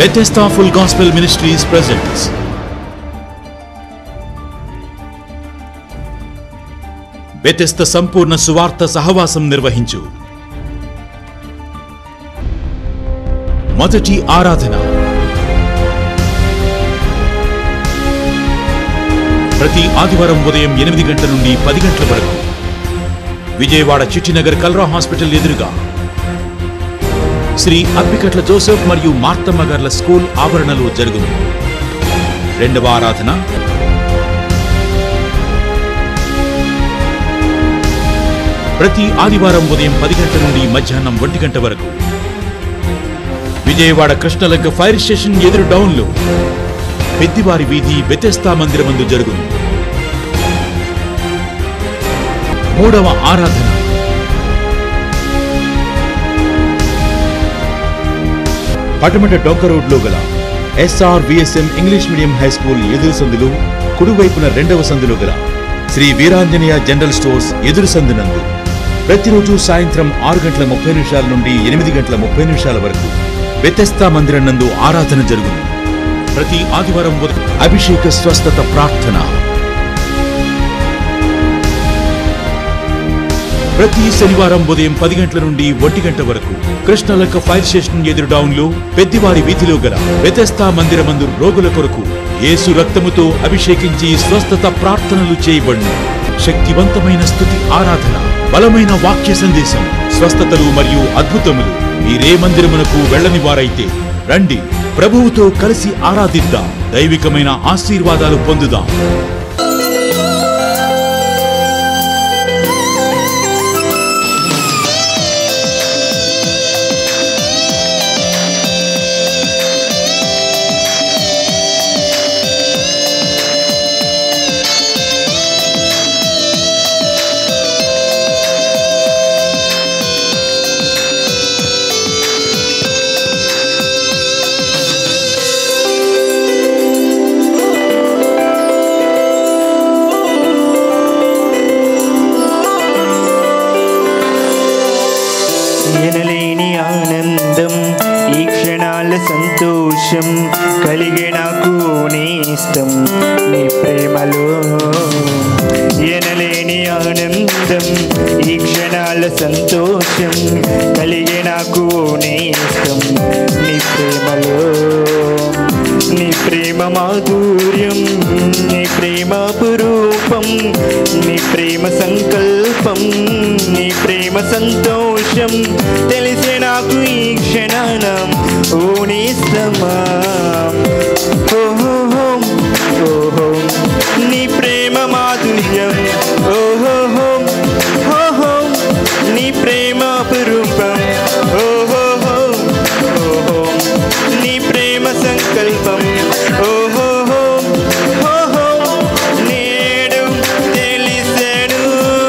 Bethesda Full Gospel Ministries presents Bethesda సంపూర్ణ సువార్త సహవాసం నిర్వహించు మొదటి ఆరాధన ప్రతి ఆదివారం ఉదయం ఎనిమిది గంటల నుండి పది గంటల వరకు విజయవాడ చిట్టినగర్ కల్రా హాస్పిటల్ ఎదురుగా శ్రీ అప్పికట్ల జోసెఫ్ మరియు మార్తమ్మ గార్ల స్కూల్ ఆవరణలో జరుగును రెండవ ఆరాధన ప్రతి ఆదివారం ఉదయం పది గంటల నుండి మధ్యాహ్నం ఒంటి గంట వరకు విజయవాడ కృష్ణలంక ఫైర్ స్టేషన్ ఎదురు డౌన్లో పెద్దివారి వీధి బెతెస్తా మందిరమందు జరుగును మూడవ ఆరాధన పటమట డొంక రోడ్లో గల SR VSM English medium high school ఎదురు సందులు కుడివైపున రెండవ సందులో గల శ్రీ వీరాంజనేయ జనరల్ స్టోర్స్ ఎదురు సందునందు ప్రతిరోజు సాయంత్రం ఆరు గంటల ముప్పై నిమిషాల నుండి ఎనిమిది గంటల ముప్పై నిమిషాల వరకు వ్యతస్థా మందిరం నందు ఆరాధన జరుగును ప్రతి ఆదివారం ఉదయం అభిషేక స్వస్థత ప్రార్థన ప్రతి శనివారం ఉదయం పది గంటల నుండి ఒంటి గంట వరకు కృష్ణలక్క ఫైర్ స్టేషన్ ఎదురు డౌన్ లో పెద్దివారి వీధిలో గల వ్యతస్థా మందిరమందు రోగుల కొరకు యేసు రక్తముతో అభిషేకించి స్వస్థత ప్రార్థనలు చేయబడును శక్తివంతమైన స్థుతి ఆరాధన బలమైన వాక్య సందేశం స్వస్థతలు మరియు అద్భుతములు మీరే మందిరమునకు వెళ్ళని వారైతే రండి ప్రభువుతో కలిసి ఆరాధిద్దాం దైవికమైన ఆశీర్వాదాలు పొందుదాం ఎనలేని ఆనందం ఈ క్షణాల సంతోషం కలిగే నాకు నేస్తం నీ ప్రేమలో ఎనలేని ఆనందం ఈ క్షణాల సంతోషం కలిగే నాకు నేస్తం నీ ప్రేమలో నీ ప్రేమ మాధుర్యం నీ ప్రేమ పురూపం నీ ప్రేమ సంకల్పం నీ ప్రేమ సంతోషం తెలిసే నాకు ఈ క్షణాన ఓ నేస్తమా ఓహో ఓహో నీ ప్రేమ మాధుర్యం ఓహో ఓహో నీ ప్రేమ పురూపం ఓహో ఓహో నీ ప్రేమ సంకల్పం ఓహో ఓహో నేడు తెలిసెను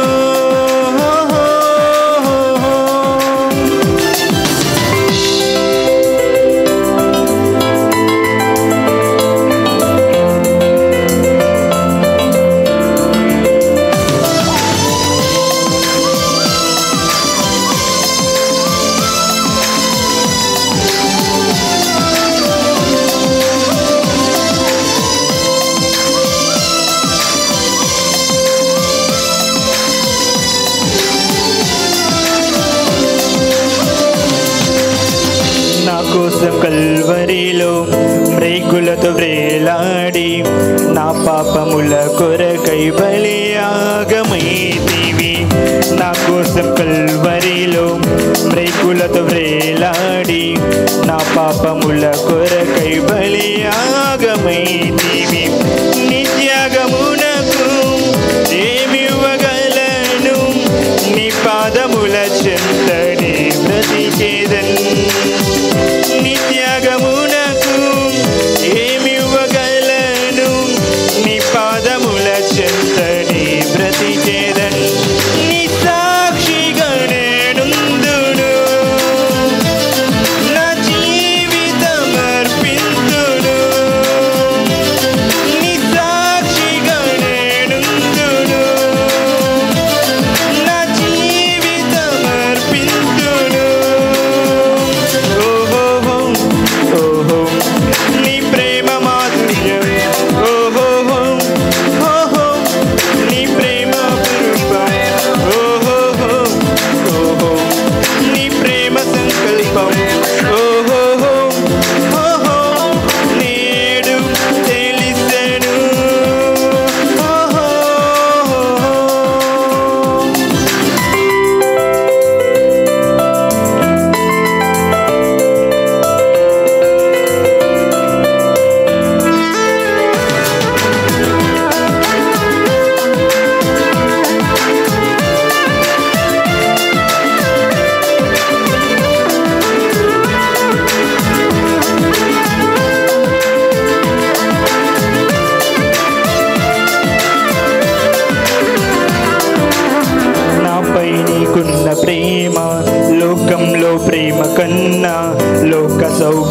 నా కోసం కల్వరిలో మ్రేకులతో వ్రేలాడి నా పాపముల కొరకై బలియాగమైతివి నా కోసం కల్వరిలో మ్రేకులతో వ్రేలాడి నా పాపముల కొరకై బలియాగమైతివి నిత్యాగమునకు ఏమివ్వగలను నీ పాదముల చెంతని బ్రతికేదన్ నిత్యాగమునకు ఏమివ్వగలను నీ పాదముల చెంతని బ్రతికేదన్ నీ సాక్షిగా నేనుందును నా జీవితం అర్పింతును నీ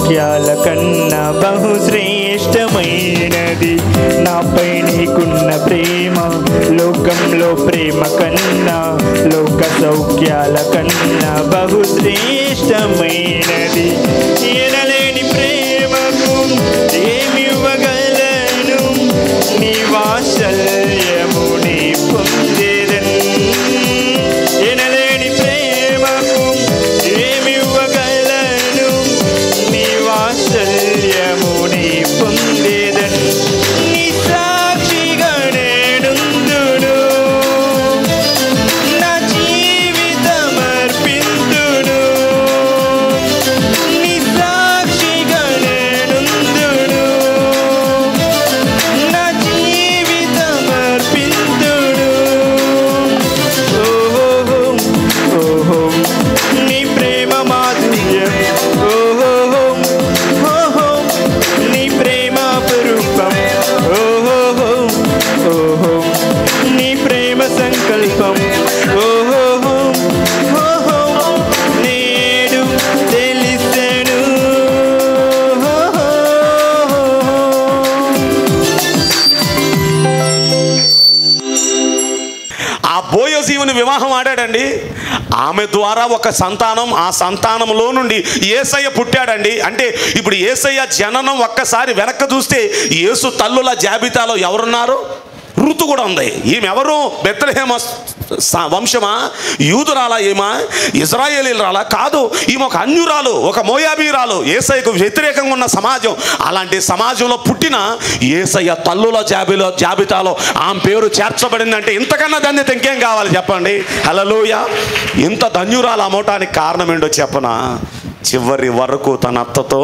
సౌఖ్యాల కన్నా బహు శ్రేష్టమైనది నాపై నీకున్న ప్రేమ లోకంలో ప్రేమ కన్నా లోక సౌఖ్యాల కన్నా బహు శ్రేష్టమైనది ఎనలేని ప్రేమకు ఏమివ్వగలను నీ వాత్సల్యముని పొందేదన్ ఎనలేని ప్రేమకు ఏమివ్వగలను నీ వాత్సల్యముని పొందేదన్ నీ సాక్షిగా నేనుందును నా జీవితమర్పింతును నీ సాక్షిగా నేనుందును నా జీవితమర్పింతును ఓహో ఓహో నీ ప్రేమ మాధుర్యం ఓహో ఓహో నీ ప్రేమ అపురూపం ఓహో ఓహో నీ ప్రేమ సంకల్పం ఓహో ఓహో నేడు తెలిసెను ఆ బోయజీవుని వివాహం ఆడాడండి ఆమె ద్వారా ఒక సంతానం ఆ సంతానంలో నుండి ఏసయ్య పుట్టాడండి అంటే ఇప్పుడు ఏసయ్య జననం ఒక్కసారి వెనక్కి చూస్తే యేసు తల్లుల జాబితాలో ఎవరున్నారు ఋతు కూడా ఉంది ఈమె ఎవరు బెత్తలహేమ స- వంశమా యూదురాలా ఏమా ఇజ్రాయేలీరాలా కాదు ఈమె ఒక అన్యురాలు ఒక మోయాబీరాలు ఏసయ్యకు వ్యతిరేకంగా ఉన్న సమాజం అలాంటి సమాజంలో పుట్టిన ఏసయ్య తల్లుల జాబిలో జాబితాలో ఆమె పేరు చేర్చబడిందంటే ఇంతకన్నా ధన్యత ఇంకేం కావాలి చెప్పండి హలలోయ ఇంత ధన్యురాలు అమ్మటానికి కారణం ఏంటో చెప్పనా చివరి వరకు తన అత్తతో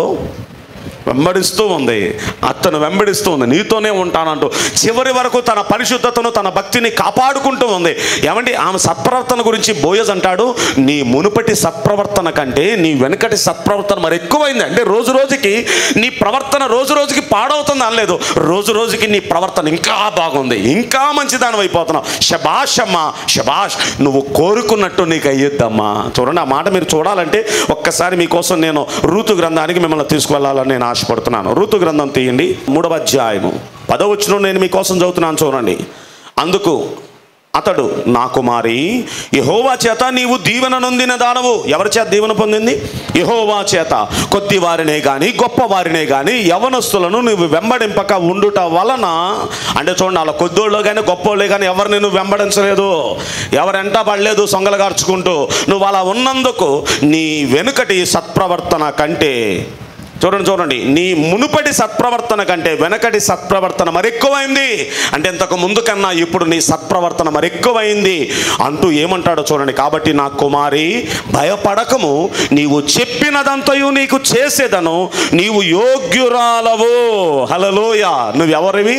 వెంబడిస్తూ ఉంది అతను వెంబడిస్తూ ఉంది నీతోనే ఉంటానంటూ చివరి వరకు తన పరిశుద్ధతను తన భక్తిని కాపాడుకుంటూ ఉంది ఏమండి ఆమె సత్ప్రవర్తన గురించి బోయజ్ అంటాడు నీ మునుపటి సత్ప్రవర్తన కంటే నీ వెనుకటి సత్ప్రవర్తన మరి ఎక్కువైంది అంటే రోజు రోజుకి నీ ప్రవర్తన రోజు రోజుకి పాడవుతుంది అనలేదు రోజు రోజుకి నీ ప్రవర్తన ఇంకా బాగుంది ఇంకా మంచిదానం అయిపోతున్నావు శబాష్ అమ్మా శబాష్ నువ్వు కోరుకున్నట్టు నీకు అయ్యిద్దమ్మా చూడండి ఆ మాట మీరు చూడాలంటే ఒక్కసారి మీకోసం నేను ఋతు గ్రంథానికి మిమ్మల్ని తీసుకువెళ్ళాలని నేను ఆశపడుతున్నాను ఋతు గ్రంథం తీయండి మూడవ అధ్యాయము పదవచ్చును నేను మీకోసం చదువుతున్నాను చూడండి అందుకు అతడు నా కుమారి యహోవా చేత నీవు దీవెన నొందిన దానవు ఎవరి చేత దీవెన పొందింది యహోవా చేత కొద్ది వారినే కానీ గొప్ప వారినే కానీ యవనస్తులను నువ్వు వెంబడింపక ఉండుట వలన అంటే చూడండి అలా కొద్దోళ్ళు కానీ గొప్పోళ్ళే కానీ ఎవరిని నువ్వు వెంబడించలేదు ఎవరెంట పడలేదు సొంగలగార్చుకుంటూ నువ్వు అలా ఉన్నందుకు నీ వెనుకటి సత్ప్రవర్తన కంటే చూడండి చూడండి నీ మునుపటి సత్ప్రవర్తన కంటే వెనకటి సత్ప్రవర్తన మరెక్కువైంది అంటే ఇంతకు ముందు కన్నా ఇప్పుడు నీ సత్ప్రవర్తన మరెక్కువైంది అంటూ ఏమంటాడో చూడండి కాబట్టి నా కుమారి భయపడకము నీవు చెప్పినదంతయు నీకు చేసేదను నీవు యోగ్యురాలవు హలలోయ నువ్వెవరివి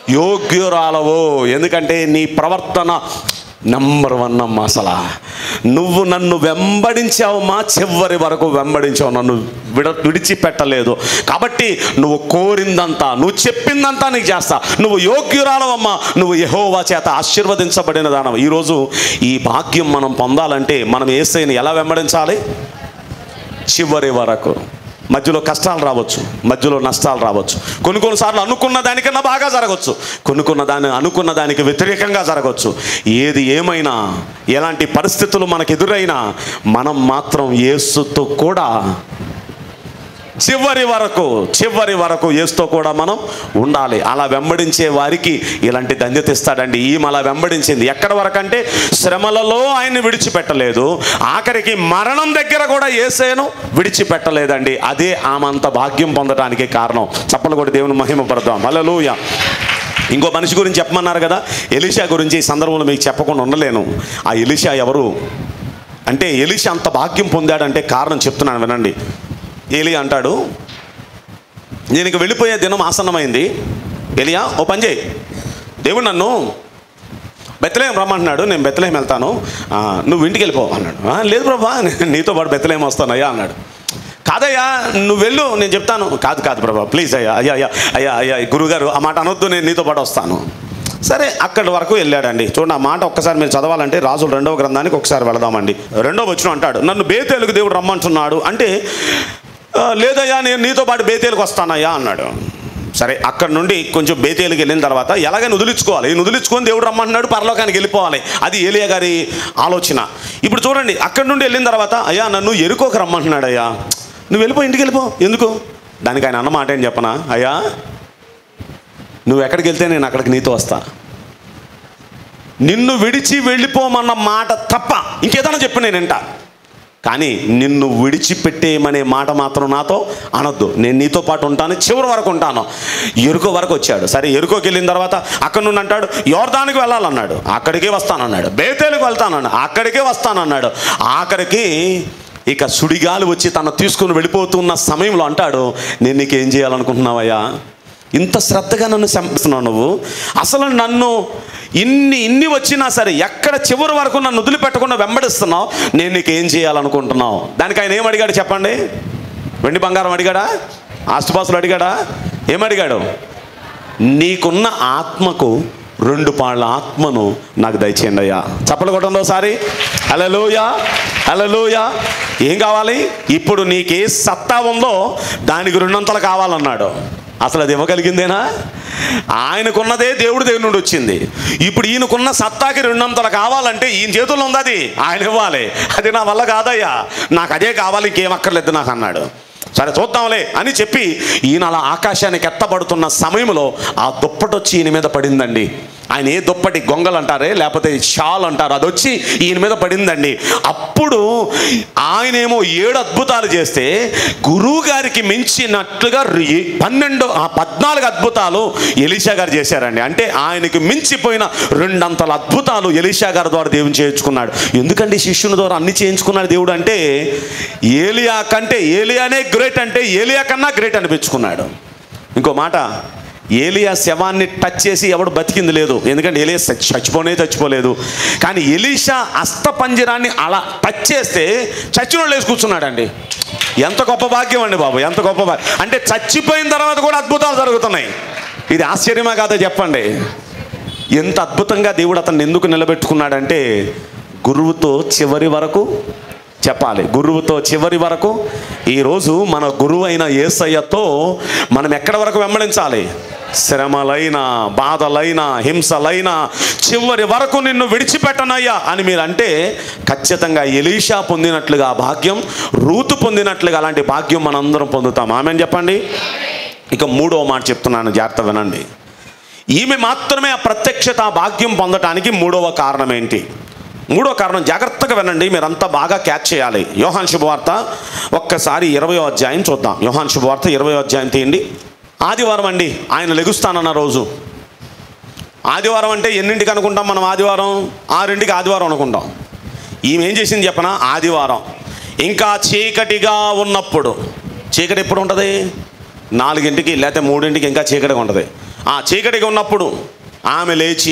యోగ్యురాలవు ఎందుకంటే నీ ప్రవర్తన నంబర్ వన్ అమ్మా అసలు నువ్వు నన్ను వెంబడించావమ్మా చివరి వరకు వెంబడించావు నన్ను విడ విడిచిపెట్టలేదు కాబట్టి నువ్వు కోరిందంతా నువ్వు చెప్పిందంతా నీకు చేస్తా నువ్వు యోగ్యురాలవమ్మా నువ్వు యహోవా చేత ఆశీర్వదించబడిన దానవు ఈరోజు ఈ భాగ్యం మనం పొందాలంటే మనం ఏసైని ఎలా వెంబడించాలి చివరి వరకు మధ్యలో కష్టాలు రావచ్చు మధ్యలో నష్టాలు రావచ్చు కొన్ని కొన్నిసార్లు అనుకున్న దానికన్నా బాగా జరగవచ్చు కొన్ని కొన్ని దాని అనుకున్న దానికి వ్యతిరేకంగా జరగవచ్చు ఏది ఏమైనా ఎలాంటి పరిస్థితులు మనకు ఎదురైనా మనం మాత్రం యేసుతో కూడా చివరి వరకు చివరి వరకు ఏసుతో కూడా మనం ఉండాలి అలా వెంబడించే వారికి ఇలాంటి ధన్యత ఇస్తాడండి ఈమె అలా వెంబడించింది ఎక్కడ వరకు అంటే శ్రమలలో ఆయన్ని విడిచిపెట్టలేదు ఆఖరికి మరణం దగ్గర కూడా ఏసేను విడిచిపెట్టలేదండి అదే ఆమె అంత భాగ్యం పొందడానికి కారణం చప్పలు కూడా దేవుని మహిమపడదాం హల్లెలూయా ఇంకో మనిషి గురించి చెప్పమన్నారు కదా ఎలిషా గురించి ఈ సందర్భంలో మీకు చెప్పకుండా ఉండలేను ఆ ఎలిషా ఎవరు అంటే ఎలిషా అంత భాగ్యం పొందాడంటే కారణం చెప్తున్నాను వినండి ఏలి అంటాడు నేను ఇక వెళ్ళిపోయే దినం ఆసన్నమైంది ఎలియా ఓ పని చేయి దేవుడు నన్ను బెత్తలేం రమ్మంటున్నాడు నేను బెత్తలేం వెళ్తాను ఆ, నువ్వు ఇంటికి వెళ్ళిపో అన్నాడు "ఆ, లేదు ప్రభా నేను నీతో పాటు బెత్తలేం వస్తానయ్యా అన్నాడు కాదయ్యా నువ్వు వెళ్ళు నేను చెప్తాను కాదు కాదు ప్రభా ప్లీజ్ అయ్యా అయ్యా అయ్యా అయ్యా అయ్యా గురుగారు ఆ మాట అనొద్దు నేను నీతో పాటు వస్తాను సరే అక్కడి వరకు వెళ్ళాడండి చూడండి ఆ మాట ఒక్కసారి మీరు చదవాలంటే రాజుల రెండవ గ్రంథానికి ఒకసారి వెళదామండి రెండవ వచ్చిన అంటాడు నన్ను బేతేలుగు దేవుడు రమ్మంటున్నాడు అంటే "ఆ, లేదయ్యా నేను నీతో పాటు బేతేలకు వస్తానయ్యా అన్నాడు సరే అక్కడ నుండి కొంచెం బేతేలకు వెళ్ళిన తర్వాత ఎలాగైనా వదిలించుకోవాలి ఈ వదిలించుకొని దేవుడు రమ్మంటున్నాడు పరలోకానికి వెళ్ళిపోవాలి అది ఏలియా గారి ఆలోచన ఇప్పుడు చూడండి అక్కడ నుండి వెళ్ళిన తర్వాత అయ్యా నన్ను ఎరుకోక రమ్మంటున్నాడు అయ్యా నువ్వు వెళ్ళిపో ఇంటికి వెళ్ళిపో ఎందుకు దానికి ఆయన అన్న మాట ఏం చెప్పనా అయ్యా నువ్వు ఎక్కడికి వెళ్తే నేను అక్కడికి నీతో వస్తా నిన్ను విడిచి వెళ్ళిపోమన్న మాట తప్ప ఇంకేదైనా చెప్పు నేను వింటా కానీ నిన్ను విడిచిపెట్టేయమనే మాట మాత్రం నాతో అనొద్దు నేను నీతో పాటు ఉంటాను చివరి వరకు ఉంటాను ఎరుకో వరకు వచ్చాడు సరే ఎరుకోకి వెళ్ళిన తర్వాత అక్కడ నుండి అంటాడు యోర్దానికి వెళ్ళాలన్నాడు అక్కడికే వస్తానన్నాడు బేతేలకు వెళ్తానన్నాడు అక్కడికే వస్తానన్నాడు ఆఖరికి ఇక సుడిగాలి వచ్చి తను తీసుకుని వెళ్ళిపోతున్న సమయంలో అంటాడు నేను నీకేం చేయాలనుకుంటున్నావయ్యా ఇంత శ్రద్ధగా నన్ను చంపిస్తున్నావు నువ్వు అసలు నన్ను ఇన్ని ఇన్ని వచ్చినా సరే ఎక్కడ చివరి వరకు నన్ను వదిలిపెట్టకుండా వెంబడిస్తున్నావు నేను నీకు ఏం చేయాలనుకుంటున్నావు దానికి ఆయన ఏం అడిగాడు చెప్పండి వెండి బంగారం అడిగాడా ఆస్తుపాస్తులు అడిగాడా ఏమడిగాడు నీకున్న ఆత్మకు రెండు పాళ్ళ ఆత్మను నాకు దయచేయండి అయ్యా చప్పలు కొట్టండి ఒకసారి హలలోయ హలలోయ ఏం కావాలి ఇప్పుడు నీకే సత్తా ఉందో దానికి రెండొంతలు కావాలన్నాడు అసలు అది ఇవ్వగలిగిందేనా ఆయనకున్నదే దేవుడి దగ్గర నుండి వచ్చింది ఇప్పుడు ఈయనకున్న సత్తాకి రెండంతలు కావాలంటే ఈయన చేతుల్లో ఉంది అది ఆయన ఇవ్వాలి అది నా వల్ల కాదయ్యా నాకు అదే కావాలి ఇంకేం అక్కర్లేదు నాకు అన్నాడు సరే చూద్దాంలే అని చెప్పి ఈయన అలా ఆకాశానికి ఎత్తబడుతున్న సమయంలో ఆ దుప్పటి వచ్చి ఈయన మీద పడిందండి ఆయన ఏ దుప్పటి గొంగలు అంటారే లేకపోతే షాల్ అంటారు అది వచ్చి ఈయన మీద పడిందండి అప్పుడు ఆయనేమో ఏడు అద్భుతాలు చేస్తే గురువు గారికి మించినట్లుగా రి- పన్నెండు ఆ పద్నాలుగు అద్భుతాలు ఎలీషా గారు చేశారండి అంటే ఆయనకి మించిపోయిన రెండంతల అద్భుతాలు ఎలీషా గారి ద్వారా దేవుని చేయించుకున్నాడు ఎందుకండి శిష్యుని ద్వారా అన్ని చేయించుకున్నాడు దేవుడు అంటే ఏలియా కంటే ఏలియానే గ్రేట్ అంటే ఏలియా కన్నా గ్రేట్ అనిపించుకున్నాడు ఇంకో మాట ఏలియా శవాన్ని టచ్ చేసి ఎవడు బతికింది లేదు ఎందుకంటే ఏలియా చచ్చి- చచ్చిపోనే చచ్చిపోలేదు కానీ ఎలీషా అస్థపంజరాన్ని అలా టచ్ చేస్తే చచ్చిన వాళ్ళు వేసి కూర్చున్నాడండి ఎంత గొప్ప భాగ్యం అండి బాబు ఎంత గొప్ప భాగ్యం అంటే చచ్చిపోయిన తర్వాత కూడా అద్భుతాలు జరుగుతున్నాయి ఇది ఆశ్చర్యమా కాదా చెప్పండి ఎంత అద్భుతంగా దేవుడు అతన్ని ఎందుకు నిలబెట్టుకున్నాడంటే గురువుతో చివరి వరకు చెప్పాలి గురువుతో చివరి వరకు ఈరోజు మన గురువు అయిన ఏసయ్యతో మనం ఎక్కడ వరకు వెంబడించాలి శ్రమలైన బాధలైన హింసలైన చివరి వరకు నిన్ను విడిచిపెట్టనయ్యా అని మీరు అంటే ఖచ్చితంగా ఎలీషా పొందినట్లుగా ఆ భాగ్యం రూతు పొందినట్లుగా అలాంటి భాగ్యం మనందరం పొందుతాం ఆమెను చెప్పండి ఇక మూడో మాట చెప్తున్నాను జాగ్రత్త వినండి ఈమె మాత్రమే ఆ ప్రత్యక్షత ఆ భాగ్యం పొందటానికి మూడవ కారణం ఏంటి మూడో కారణం జాగ్రత్తగా వినండి మీరంతా బాగా క్యాచ్ చేయాలి యోహాన్ శుభవార్త ఒక్కసారి ఇరవయో అధ్యాయం చూద్దాం యోహాన్ శుభవార్త ఇరవయో అధ్యాయం తీయండి ఆదివారం అండి ఆయన లెగుస్తానన్న రోజు ఆదివారం అంటే ఎన్నింటికి అనుకుంటాం మనం ఆదివారం ఆరింటికి ఆదివారం అనుకుంటాం ఈమె ఏం చేసింది చెప్పనా ఆదివారం ఇంకా చీకటిగా ఉన్నప్పుడు చీకటి ఎప్పుడు ఉంటుంది నాలుగింటికి లేకపోతే మూడింటికి ఇంకా చీకటిగా ఉంటుంది ఆ చీకటిగా ఉన్నప్పుడు ఆమె లేచి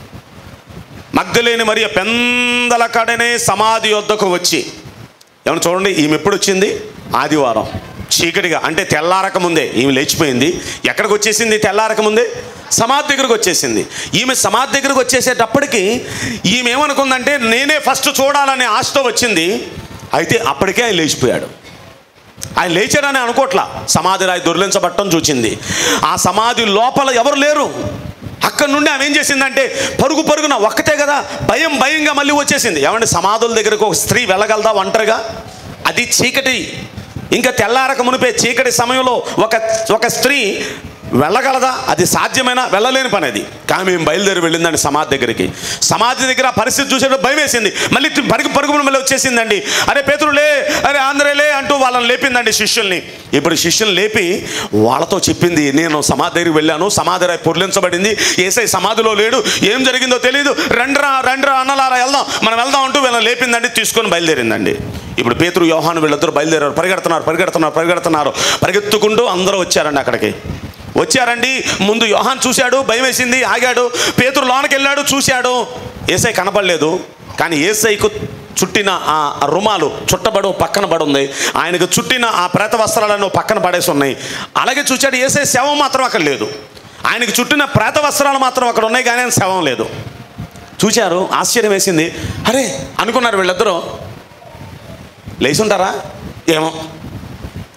మగ్ధలేని మరియ పెందల కడనే సమాధి వద్దకు వచ్చి ఏమన్నా చూడండి ఈమె ఎప్పుడు వచ్చింది ఆదివారం చీకటిగా అంటే తెల్లారక ముందే ఈమె లేచిపోయింది ఎక్కడికి వచ్చేసింది తెల్లారక ముందే సమాధి దగ్గరకు వచ్చేసింది ఈమె సమాధి దగ్గరకు వచ్చేసేటప్పటికి ఈమె ఏమనుకుందంటే నేనే ఫస్ట్ చూడాలనే ఆశతో వచ్చింది అయితే అప్పటికే ఆయన లేచిపోయాడు ఆయన లేచాడని అనుకోట్లా సమాధి రాయి దొర్లించబట్టం చూచింది ఆ సమాధి లోపల ఎవరు లేరు అక్కడ నుండి ఆమె ఏం చేసిందంటే పరుగు పరుగున ఒక్కతే కదా భయం భయంగా మళ్ళీ వచ్చేసింది ఏమంటే సమాధుల దగ్గరకు ఒక స్త్రీ వెళ్ళగలదా ఒంటరిగా అది చీకటి ఇంకా తెల్లారక మునిపే చీకటి సమయంలో ఒక ఒక స్త్రీ వెళ్ళగలదా అది సాధ్యమైనా వెళ్ళలేని పని అది కానీ మేము బయలుదేరి వెళ్ళిందండి సమాధి దగ్గరికి సమాధి దగ్గర ఆ పరిస్థితి చూసేటప్పుడు భయం వేసింది మళ్ళీ పరుగు పరుగున మళ్ళీ వచ్చేసిందండి అరే పేతురులే అరే ఆంధ్రలే అంటూ వాళ్ళని లేపిందండి శిష్యుల్ని ఇప్పుడు శిష్యుల్ని లేపి వాళ్ళతో చెప్పింది నేను సమాధి దగ్గరికి వెళ్ళాను సమాధి రాయి పొర్లించబడింది ఏసై సమాధిలో లేడు ఏం జరిగిందో తెలియదు రండ్రా రండ్రా అన్నలారా వెళ్దాం మనం వెళ్దాం అంటూ వీళ్ళని లేపిందండి తీసుకొని బయలుదేరిందండి ఇప్పుడు పేతురు యోహాను వీళ్ళిద్దరు బయలుదేరారు పరిగెడుతున్నారు పరిగెడుతున్నారు పరిగెడుతున్నారు పరిగెత్తుకుంటూ అందరూ వచ్చారండి అక్కడికి వచ్చారండి ముందు యోహాన్ చూశాడు భయం వేసింది ఆగాడు పేతురు లోనకి వెళ్ళాడు చూశాడు ఏసై కనపడలేదు కానీ ఏసైకు చుట్టిన ఆ రుమాలు చుట్టబడు పక్కన పడి ఉంది ఆయనకు చుట్టిన ఆ ప్రేత వస్త్రాలను పక్కన పడేసి ఉన్నాయి అలాగే చూశాడు ఏసై శవం మాత్రం అక్కడ లేదు ఆయనకు చుట్టిన ప్రేత వస్త్రాలు మాత్రం అక్కడ ఉన్నాయి కానీ ఆయన శవం లేదు చూశారు ఆశ్చర్యం వేసింది అరే అనుకున్నారు వీళ్ళిద్దరూ లేచి ఉంటారా ఏమో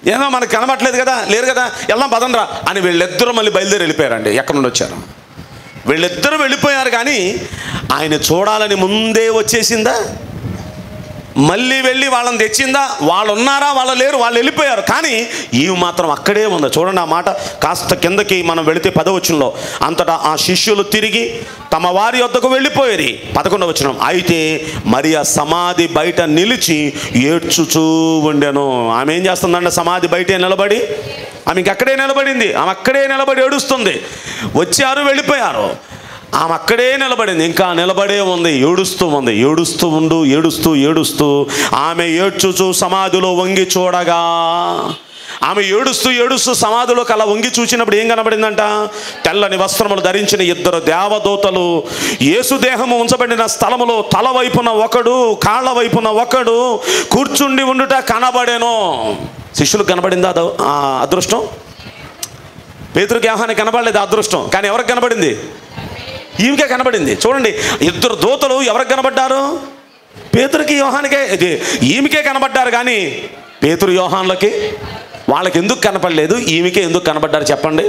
ఏదో మనకు కనబట్లేదు కదా లేరు కదా వెళ్దాం పదండ్రా అని వీళ్ళిద్దరూ మళ్ళీ బయలుదేరి వెళ్ళిపోయారండి ఎక్కడి నుండి వచ్చారు వీళ్ళిద్దరూ వెళ్ళిపోయారు కానీ ఆయన చూడాలని ముందే వచ్చేసిందా మళ్ళీ వెళ్ళి వాళ్ళని తెచ్చిందా వాళ్ళు ఉన్నారా వాళ్ళు లేరు వాళ్ళు వెళ్ళిపోయారు కానీ ఈమె మాత్రం అక్కడే ఉంది చూడండి ఆ మాట కాస్త కిందకి మనం వెళితే పదవచనంలో అంతటా ఆ శిష్యులు తిరిగి తమ వారి వద్దకు వెళ్ళిపోయేది పదకొండవ వచనం అయితే మరి ఆ సమాధి బయట నిలిచి ఏడ్చుచూ ఉండెను ఆమె ఏం చేస్తుందంటే సమాధి బయటే నిలబడి ఆమె ఇంకక్కడే నిలబడింది ఆమె అక్కడే నిలబడి ఏడుస్తుంది వచ్చారు వెళ్ళిపోయారు ఆమె అక్కడే నిలబడింది ఇంకా నిలబడే ఉంది ఏడుస్తూ ఉంది ఏడుస్తూ ఉండు ఏడుస్తూ ఏడుస్తూ ఆమె ఏడ్చుచూ సమాధిలో వంగి చూడగా ఆమె ఏడుస్తూ ఏడుస్తూ సమాధిలోకి అలా వంగి చూసినప్పుడు ఏం కనబడిందంట తెల్లని వస్త్రములు ధరించిన ఇద్దరు దేవదూతలు యేసుదేహము ఉంచబడిన స్థలములో తల వైపున ఒకడు కాళ్ళ వైపున ఒకడు కూర్చుండి ఉండుట కనబడేను శిష్యులకు కనబడిందా అదో ఆ అదృష్టం పేతురికి ఆహానికి కనబడలేదు ఆ అదృష్టం కానీ ఎవరికి కనబడింది ఈమెకే కనబడింది చూడండి ఇద్దరు దూతలు ఎవరికి కనబడ్డారు పేతురికి యోహానికే ఇది ఈమెకే కనబడ్డారు కానీ పేతురు యోహాన్లకి వాళ్ళకి ఎందుకు కనపడలేదు ఈమెకే ఎందుకు కనబడ్డారు చెప్పండి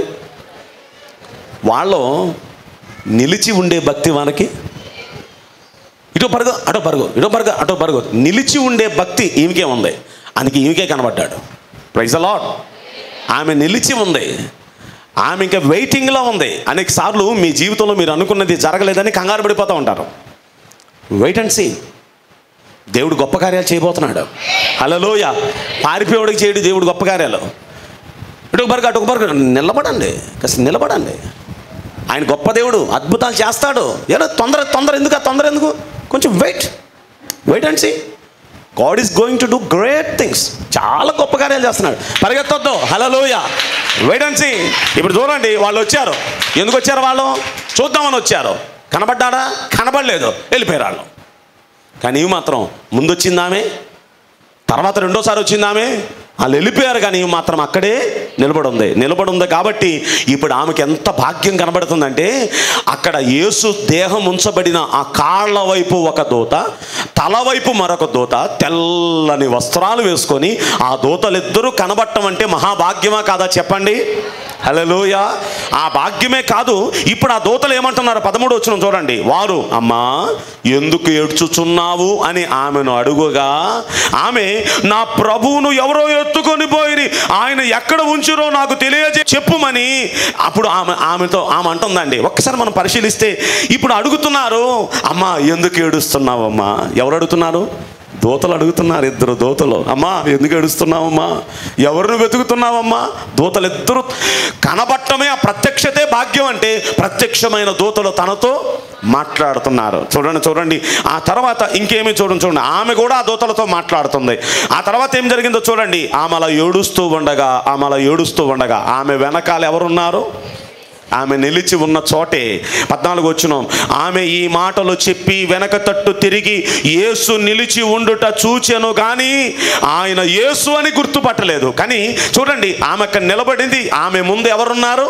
వాళ్ళు నిలిచి ఉండే భక్తి మనకి ఇటో పరుగు అటో పరుగు ఇటో పరుగు అటో పరుగు నిలిచి ఉండే భక్తి ఈమెకే ఉంది అందుకే ఈమెకే కనబడ్డాడు ప్రైజ్ లాడ్ ఆమె నిలిచి ఉంది ఆమె ఇంకా వెయిటింగ్లో ఉంది అనేక సార్లు మీ జీవితంలో మీరు అనుకున్నది జరగలేదని కంగారు పడిపోతూ ఉంటారు వెయిట్ అండ్ సీ దేవుడు గొప్ప కార్యాలు చేయబోతున్నాడు హలోయ పారిపోయేవాడికి చేయడు దేవుడు గొప్ప కార్యాలు ఇటు బర్గ అటు బర్గ నిలబడండి కాస్త నిలబడండి ఆయన గొప్ప దేవుడు అద్భుతాలు చేస్తాడు ఏదో తొందర తొందర ఎందుకు ఆ తొందర ఎందుకు కొంచెం wait wait and see God is going to do great things చాలా గొప్ప కార్యాలు చేస్తున్నాడు పరిగెత్తొద్దు హలోయ వెయిట్ అండ్ సీ ఇప్పుడు చూడండి వాళ్ళు వచ్చారు ఎందుకు వచ్చారు వాళ్ళు చూద్దామని వచ్చారు కనబడ్డాడా కనబడలేదు వెళ్ళిపోయారు వాళ్ళు కానీ ఇవి మాత్రం ముందు వచ్చిందామే తర్వాత రెండోసారి వచ్చిందామే వాళ్ళు వెళ్ళిపోయారు కానీ ఇవి మాత్రం అక్కడే నిలబడి ఉంది నిలబడి ఉంది కాబట్టి ఇప్పుడు ఆమెకి ఎంత భాగ్యం కనబడుతుందంటే అక్కడ యేసు దేహం ఉంచబడిన ఆ కాళ్ళ వైపు ఒక దూత తల వైపు మరొక దూత తెల్లని వస్త్రాలు వేసుకొని ఆ దూతలిద్దరూ కనబడటం అంటే మహాభాగ్యమా కాదా చెప్పండి హలోయ ఆ భాగ్యమే కాదు ఇప్పుడు ఆ దూతలు ఏమంటున్నారు పదమూడు వచ్చిన చూడండి వారు అమ్మా ఎందుకు ఏడ్చుచున్నావు అని ఆమెను అడుగుగా ఆమె నా ప్రభువును ఎవరో ఎత్తుకొని పోయి ఆయన ఎక్కడ ఉంచురో నాకు తెలియజే చెప్పుమని అప్పుడు ఆమె ఆమెతో ఆమె అంటుందండి ఒక్కసారి మనం పరిశీలిస్తే ఇప్పుడు అడుగుతున్నారు అమ్మా ఎందుకు ఏడుస్తున్నావమ్మా ఎవరు అడుగుతున్నారు దూతలు అడుగుతున్నారు ఇద్దరు దూతలు అమ్మా ఎందుకు ఏడుస్తున్నావమ్మా ఎవరిని వెతుకుతున్నావమ్మా దూతలు ఇద్దరు కనబట్టమే ఆ ప్రత్యక్షతే భాగ్యం అంటే ప్రత్యక్షమైన దూతలు తనతో మాట్లాడుతున్నారు చూడండి చూడండి ఆ తర్వాత ఇంకేమీ చూడండి చూడండి ఆమె కూడా ఆ దూతలతో మాట్లాడుతుంది ఆ తర్వాత ఏం జరిగిందో చూడండి ఆమె అలా ఏడుస్తూ ఉండగా ఆమె అలా ఏడుస్తూ ఉండగా ఆమె వెనకాల ఎవరున్నారు ఆమె నిలిచి ఉన్న చోటే పద్నాలుగు వచ్చినాం ఆమె ఈ మాటలు చెప్పి వెనక తట్టు తిరిగి యేసు నిలిచి ఉండుట చూచెను కానీ ఆయన యేసు అని గుర్తుపట్టలేదు కానీ చూడండి ఆమె అక్కడ నిలబడింది ఆమె ముందు ఎవరున్నారు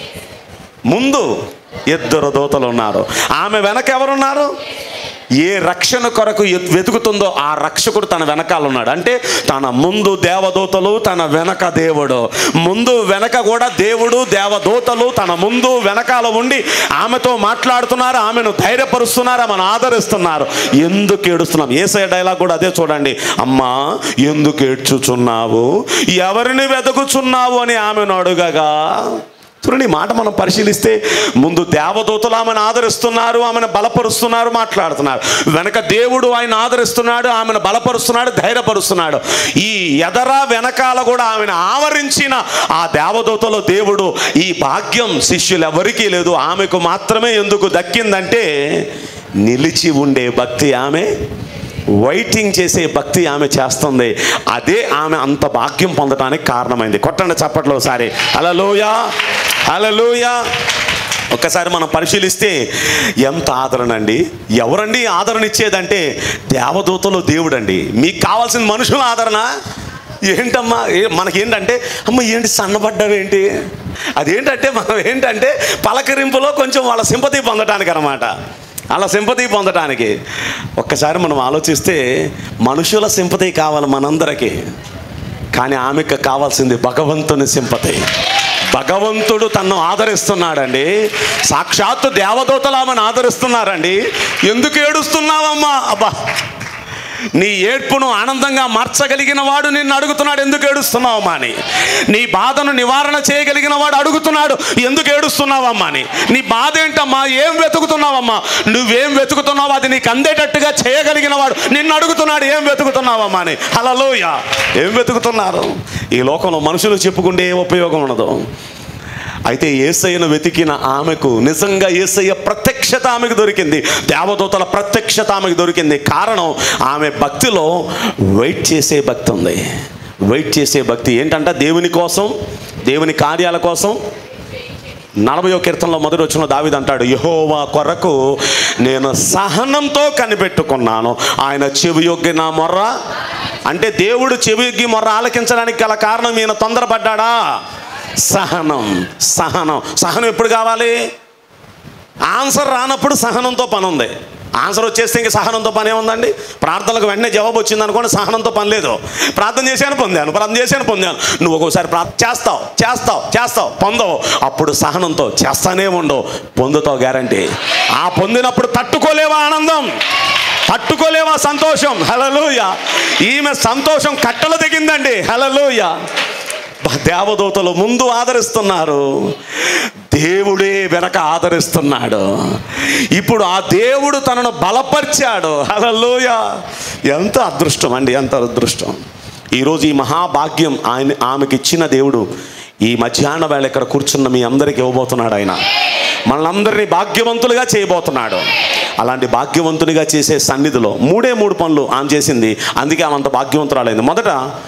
ముందు ఇద్దరు దూతలు ఉన్నారు ఆమె వెనక ఎవరున్నారు ఏ రక్షణ కొరకు ఎ- వెతుకుతుందో ఆ రక్షకుడు తన వెనకాల ఉన్నాడు అంటే తన ముందు దేవదూతలు తన వెనక దేవుడు ముందు వెనక కూడా దేవుడు దేవదూతలు తన ముందు వెనకాల ఉండి ఆమెతో మాట్లాడుతున్నారు ఆమెను ధైర్యపరుస్తున్నారు ఆమెను ఆదరిస్తున్నారు ఎందుకు ఏడుస్తున్నాం ఏసఐ డైలాగ్ కూడా అదే చూడండి అమ్మా ఎందుకు ఏడ్చుచున్నావు ఎవరిని వెతుకుచున్నావు అని ఆమెను అడుగగా చూడండి ఈ మాట మనం పరిశీలిస్తే ముందు దేవదూతలు ఆమెను ఆదరిస్తున్నారు ఆమెను బలపరుస్తున్నారు మాట్లాడుతున్నారు వెనక దేవుడు ఆయన ఆదరిస్తున్నాడు ఆమెను బలపరుస్తున్నాడు ధైర్యపరుస్తున్నాడు ఈ ఎదర వెనకాల కూడా ఆమెను ఆవరించిన ఆ దేవదూతలో దేవుడు ఈ భాగ్యం శిష్యులు ఎవరికీ లేదు ఆమెకు మాత్రమే ఎందుకు దక్కిందంటే నిలిచి ఉండే భక్తి ఆమె వెయిటింగ్ చేసే భక్తి ఆమె చేస్తుంది అదే ఆమె అంత భాగ్యం పొందడానికి కారణమైంది కొట్టండి చప్పట్లో ఒకసారి అలలోయ అలలోయ ఒక్కసారి మనం పరిశీలిస్తే ఎంత ఆదరణ అండి ఎవరండి ఆదరణ ఇచ్చేదంటే దేవదూతలు దేవుడండి మీకు కావాల్సిన మనుషుల ఆదరణ ఏంటమ్మా ఏ మనకేంటంటే అమ్మ ఏంటి సన్నబడ్డావేంటి అదేంటంటే మనం ఏంటంటే పలకరింపులో కొంచెం వాళ్ళ సింపతి పొందటానికి అనమాట అలా సింపతి పొందటానికి ఒక్కసారి మనం ఆలోచిస్తే మనుషుల సింపతి కావాలి మనందరికీ కానీ ఆమెకు కావాల్సింది భగవంతుని సింపతి భగవంతుడు తన్ను ఆదరిస్తున్నాడండి సాక్షాత్తు దేవదూతలు ఆమెను ఆదరిస్తున్నారండి ఎందుకు ఏడుస్తున్నావమ్మా అబ్బా నీ ఏడ్పును ఆనందంగా మార్చగలిగిన వాడు నిన్ను అడుగుతున్నాడు ఎందుకు ఏడుస్తున్నావమ్మా అని నీ బాధను నివారణ చేయగలిగిన వాడు అడుగుతున్నాడు ఎందుకు ఏడుస్తున్నావమ్మా అని నీ బాధ ఏంటమ్మా ఏం వెతుకుతున్నావమ్మా నువ్వేం వెతుకుతున్నావు అది నీకు అందేటట్టుగా చేయగలిగిన వాడు నిన్ను అడుగుతున్నాడు ఏం వెతుకుతున్నావమ్మా అని హలలోయ ఏం వెతుకుతున్నారు ఈ లోకంలో మనుషులు చెప్పుకుంటే ఏ ఉపయోగం ఉండదు అయితే ఏసయ్యను వెతికిన ఆమెకు నిజంగా ఏసయ్య ప్రత్యక్షత ఆమెకు దొరికింది దేవదూతల ప్రత్యక్షత ఆమెకు దొరికింది కారణం ఆమె భక్తిలో వెయిట్ చేసే భక్తి ఉంది వెయిట్ చేసే భక్తి ఏంటంటే దేవుని కోసం దేవుని కార్యాల కోసం నలభయో కీర్తనలో మొదటి వచ్చిన దావిది అంటాడు యహోవా కొరకు నేను సహనంతో కనిపెట్టుకున్నాను ఆయన చెవి యొగ్గి నా మొర్ర అంటే దేవుడు చెవి యొగ్గి మొర్ర ఆలకించడానికి గల కారణం ఈయన తొందరపడ్డాడా సహనం సహనం సహనం ఎప్పుడు కావాలి ఆన్సర్ రానప్పుడు సహనంతో పని ఉంది ఆన్సర్ వచ్చేస్తే ఇంక సహనంతో పని ఏముందండి ప్రార్థనలకు వెంటనే జవాబు వచ్చింది అనుకోండి సహనంతో పని లేదు ప్రార్థన చేశాను పొందాను ప్రార్థన చేశాను పొందాను నువ్వు ఒక్కోసారి ప్రార్థన చేస్తావు చేస్తావు చేస్తావు పొందవు అప్పుడు సహనంతో చేస్తానే ఉండవు పొందుతావు గ్యారంటీ ఆ పొందినప్పుడు తట్టుకోలేవా ఆనందం తట్టుకోలేవా సంతోషం హలలుయ ఈమె సంతోషం కట్టలు దిగిందండి హలలుయ దేవదూతలు ముందు ఆదరిస్తున్నారు దేవుడే వెనక ఆదరిస్తున్నాడు ఇప్పుడు ఆ దేవుడు తనను బలపరిచాడు హలలోయ ఎంత అదృష్టం అండి ఎంత అదృష్టం ఈరోజు ఈ మహాభాగ్యం ఆయన ఆమెకి ఇచ్చిన దేవుడు ఈ మధ్యాహ్న వేళ ఇక్కడ కూర్చున్న మీ అందరికి ఇవ్వబోతున్నాడు ఆయన మనలందరినీ భాగ్యవంతులుగా చేయబోతున్నాడు అలాంటి భాగ్యవంతునిగా చేసే సన్నిధిలో మూడే మూడు పనులు ఆమె చేసింది అందుకే ఆమె అంత భాగ్యవంతురాలైంది మొదట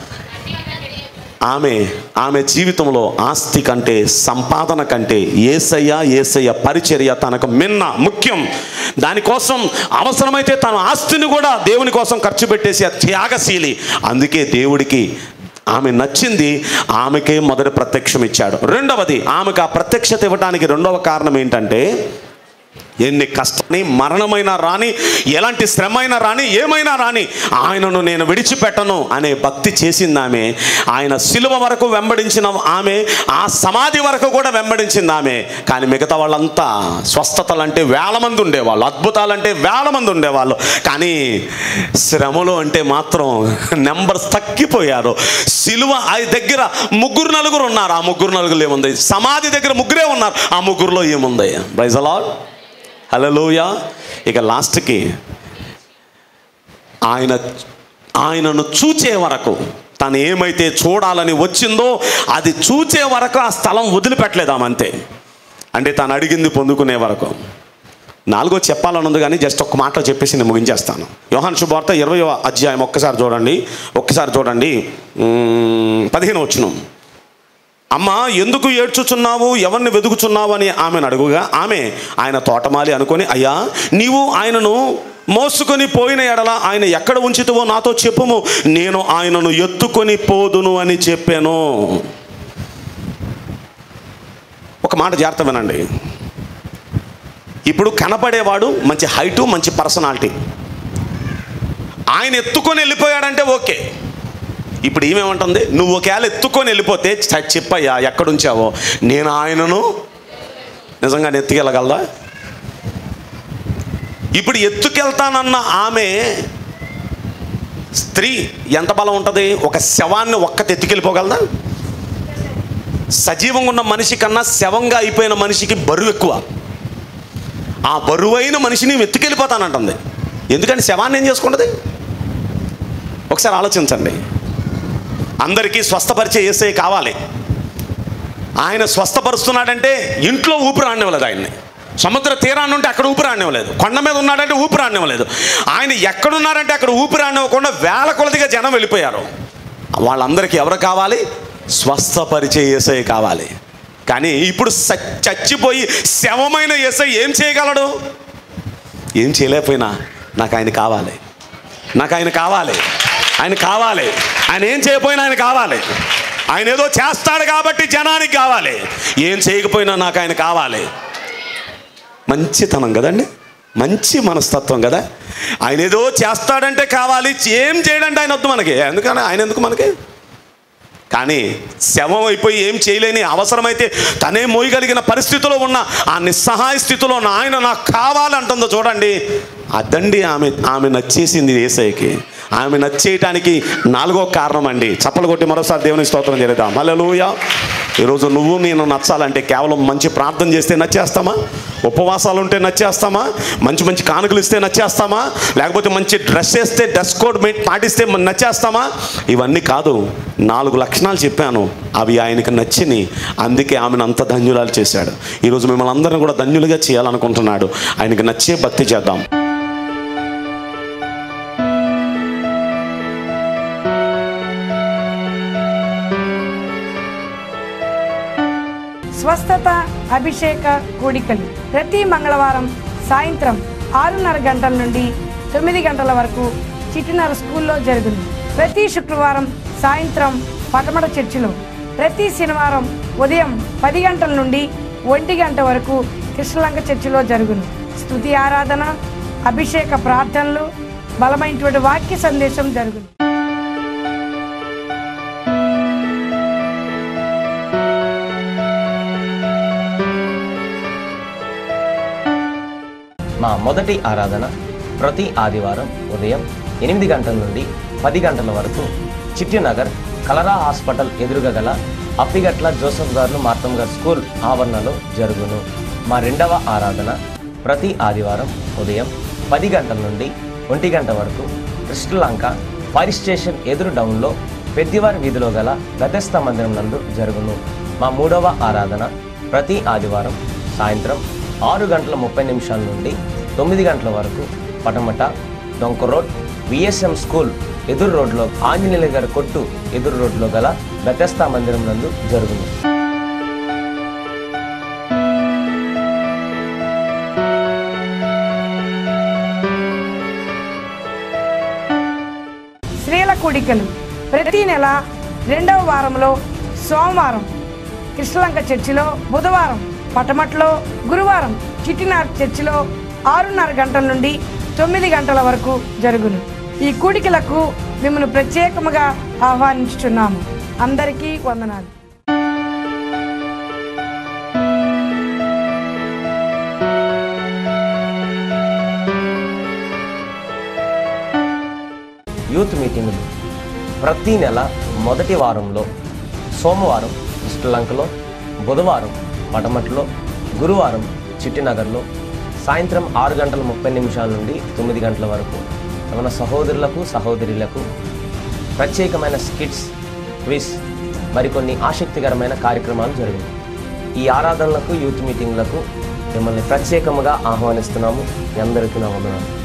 ఆమె ఆమె జీవితంలో ఆస్తి కంటే సంపాదన కంటే ఏసయ్య ఏసయ్య పరిచర్య తనకు మిన్న ముఖ్యం దానికోసం అవసరమైతే తన ఆస్తిని కూడా దేవుని కోసం ఖర్చు పెట్టేసి ఆ త్యాగశీలి అందుకే దేవుడికి ఆమె నచ్చింది ఆమెకే మొదటి ప్రత్యక్షం ఇచ్చాడు రెండవది ఆమెకు ఆ ప్రత్యక్షత ఇవ్వడానికి రెండవ కారణం ఏంటంటే ఎన్ని కష్టాన్ని మరణమైనా రాని ఎలాంటి శ్రమ అయినా రాని ఏమైనా రాని ఆయనను నేను విడిచిపెట్టను అనే భక్తి చేసింది ఆమె ఆయన సిలువ వరకు వెంబడించిన ఆమె ఆ సమాధి వరకు కూడా వెంబడించింది ఆమె కానీ మిగతా వాళ్ళంతా స్వస్థతలు అంటే వేల మంది ఉండేవాళ్ళు అద్భుతాలంటే వేల మంది ఉండేవాళ్ళు కానీ శ్రమలు అంటే మాత్రం నెంబర్స్ తగ్గిపోయారు సిలువ ఆ దగ్గర ముగ్గురు నలుగురు ఉన్నారు ఆ ముగ్గురు నలుగురు ఏముంది సమాధి దగ్గర ముగ్గురే ఉన్నారు ఆ ముగ్గురులో ఏముంది ప్రైజ్ అలాడ్ హలోయ ఇక లాస్ట్కి ఆయన ఆయనను చూచే వరకు తను ఏమైతే చూడాలని వచ్చిందో అది చూచే వరకు ఆ స్థలం వదిలిపెట్టలేదు ఆమె అంతే అంటే తను అడిగింది పొందుకునే వరకు నాలుగో చెప్పాలని ఉంది కానీ జస్ట్ ఒక్క మాట చెప్పేసి నేను ముగించేస్తాను యోహాన్ శుభార్త ఇరవై అధ్యాయం ఒక్కసారి చూడండి ఒక్కసారి చూడండి మ్మ్, పదిహేను వచ్చినాం అమ్మ ఎందుకు ఏడ్చుచున్నావు ఎవరిని వెతుకుచున్నావు అని ఆమెను అడుగుగా ఆమె ఆయన తోటమాలి అనుకొని అయ్యా నీవు ఆయనను మోసుకొని పోయిన ఎడల ఆయన ఎక్కడ ఉంచితువో నాతో చెప్పుము నేను ఆయనను ఎత్తుకొని పోదును అని చెప్పాను ఒక మాట జాగ్రత్త వినండి ఇప్పుడు కనపడేవాడు మంచి హైటు మంచి పర్సనాలిటీ ఆయన ఎత్తుకొని వెళ్ళిపోయాడంటే ఓకే ఇప్పుడు ఏమేమంటుంది నువ్వు ఒకవేళ ఎత్తుకొని వెళ్ళిపోతే చ- చెప్పయ్యా ఎక్కడుంచావో నేను ఆయనను నిజంగా ఎత్తుకెళ్ళగలదా ఇప్పుడు ఎత్తుకెళ్తానన్న ఆమె స్త్రీ ఎంత బలం ఉంటుంది ఒక శవాన్ని ఒక్కటి ఎత్తుకెళ్ళిపోగలదా సజీవంగా ఉన్న మనిషి కన్నా శవంగా అయిపోయిన మనిషికి బరువు ఎక్కువ ఆ బరువైన మనిషిని ఎత్తుకెళ్ళిపోతానంటుంది ఎందుకంటే శవాన్ని ఏం చేసుకుంటుంది ఒకసారి ఆలోచించండి అందరికీ స్వస్థపరిచే ఏసే కావాలి ఆయన స్వస్థపరుస్తున్నాడంటే ఇంట్లో ఊపిరి ఆడనివ్వలేదు ఆయన్ని సముద్ర తీరాన్ని ఉంటే అక్కడ ఊపిరి ఆడనివ్వలేదు కొండ మీద ఉన్నాడంటే ఊపిరి ఆడనివ్వలేదు ఆయన ఎక్కడున్నారంటే అక్కడ ఊపిరి ఆడనివ్వకుండా వేల కొలదిగా జనం వెళ్ళిపోయారు వాళ్ళందరికీ ఎవరు కావాలి స్వస్థపరిచే ఏసై కావాలి కానీ ఇప్పుడు స- చచ్చిపోయి శవమైన ఏసై ఏం చేయగలడు ఏం చేయలేకపోయినా నాకు ఆయన కావాలి నాకు ఆయన కావాలి ఆయన కావాలి ఆయన ఏం చేయకపోయినా ఆయన కావాలి ఆయన ఏదో చేస్తాడు కాబట్టి జనానికి కావాలి ఏం చేయకపోయినా నాకు ఆయన కావాలి మంచితనం కదండి మంచి మనస్తత్వం కదా ఆయన ఏదో చేస్తాడంటే కావాలి ఏం చేయడంటే ఆయన వద్దు మనకి ఎందుకని ఆయన ఎందుకు మనకి కానీ శవం అయిపోయి ఏం చేయలేని అవసరమైతే తనే మోయగలిగిన పరిస్థితిలో ఉన్న ఆ నిస్సహాయ స్థితిలో ఉన్న ఆయన నాకు కావాలంటుందో చూడండి అదండి ఆమె ఆమె నచ్చేసింది ఏసైకి ఆమె నచ్చేయటానికి నాలుగో కారణం అండి చప్పలు కొట్టి మరోసారి దేవుని స్తోత్రం చేద్దాం హల్లెలూయా ఈరోజు నువ్వు నేను నచ్చాలంటే కేవలం మంచి ప్రార్థన చేస్తే నచ్చేస్తామా ఉపవాసాలు ఉంటే నచ్చేస్తామా మంచి మంచి కానుకలు ఇస్తే నచ్చేస్తామా లేకపోతే మంచి డ్రెస్ వేస్తే డ్రెస్ కోడ్ మెయిన్ పాటిస్తే మన నచ్చేస్తామా ఇవన్నీ కాదు నాలుగు లక్షణాలు చెప్పాను అవి ఆయనకి నచ్చిని అందుకే ఆమెను అంత ధన్యురాలు చేశాడు ఈరోజు మిమ్మల్ని అందరం కూడా ధన్యులుగా చేయాలనుకుంటున్నాడు ఆయనకి నచ్చే భక్తి చేద్దాం స్వస్థత అభిషేక కూడికలు ప్రతి మంగళవారం సాయంత్రం ఆరున్నర గంటల నుండి తొమ్మిది గంటల వరకు చిటినర స్కూల్లో జరుగును ప్రతి శుక్రవారం సాయంత్రం పటమట చర్చిలో ప్రతి శనివారం ఉదయం పది గంటల నుండి ఒంటి గంట వరకు కృష్ణలంక చర్చిలో జరుగును స్తుతి ఆరాధన అభిషేక ప్రార్థనలు బలమైనటువంటి వాక్య సందేశం జరుగును మా మొదటి ఆరాధన ప్రతి ఆదివారం ఉదయం ఎనిమిది గంటల నుండి పది గంటల వరకు చిట్టినగర్ కలరా హాస్పిటల్ ఎదురుగా గల అప్పిగట్ల జోసఫ్ గారు మార్తం గారు స్కూల్ ఆవరణలో జరుగును మా రెండవ ఆరాధన ప్రతి ఆదివారం ఉదయం పది గంటల నుండి ఒంటి గంట వరకు కృష్ణలంక ఫైర్ స్టేషన్ ఎదురు డౌన్లో పెద్దివారి వీధిలో గల గతస్థ మందిరం నందు జరుగును మా మూడవ ఆరాధన ప్రతి ఆదివారం సాయంత్రం ఆరు గంటల ముప్పై నిమిషాల నుండి తొమ్మిది గంటల వరకు పటమట డొంక రోడ్ విఎస్ఎం స్కూల్ ఎదురు రోడ్లో ఆంజనేయుల గారి కొట్టు ఎదురు రోడ్లో గల బెతస్తా మందిరం నందు జరుగును స్త్రీల కూడికలు ప్రతి నెల రెండవ వారంలో సోమవారం కృష్ణలంక చర్చిలో బుధవారం పటమట్లో గురువారం చిట్టినార్ చర్చిలో ఆరున్నర గంటల నుండి తొమ్మిది గంటల వరకు జరుగును ఈ కూడికలకు మిమ్మల్ని ప్రత్యేకముగా ఆహ్వానించుచున్నాము అందరికీ వందనాలు యూత్ మీటింగులు ప్రతి నెల మొదటి వారంలో సోమవారం శ్రీలంకలో బుధవారం పటమట్లో గురువారం చిట్టినగర్లో సాయంత్రం ఆరు గంటల ముప్పై నిమిషాల నుండి తొమ్మిది గంటల వరకు మన సహోదరులకు సహోదరులకు ప్రత్యేకమైన స్కిట్స్ క్విజ్ మరికొన్ని ఆసక్తికరమైన కార్యక్రమాలు జరిగాయి ఈ ఆరాధనలకు యూత్ మీటింగ్లకు మిమ్మల్ని ప్రత్యేకముగా ఆహ్వానిస్తున్నాము మీ అందరికీ నా వందనాలు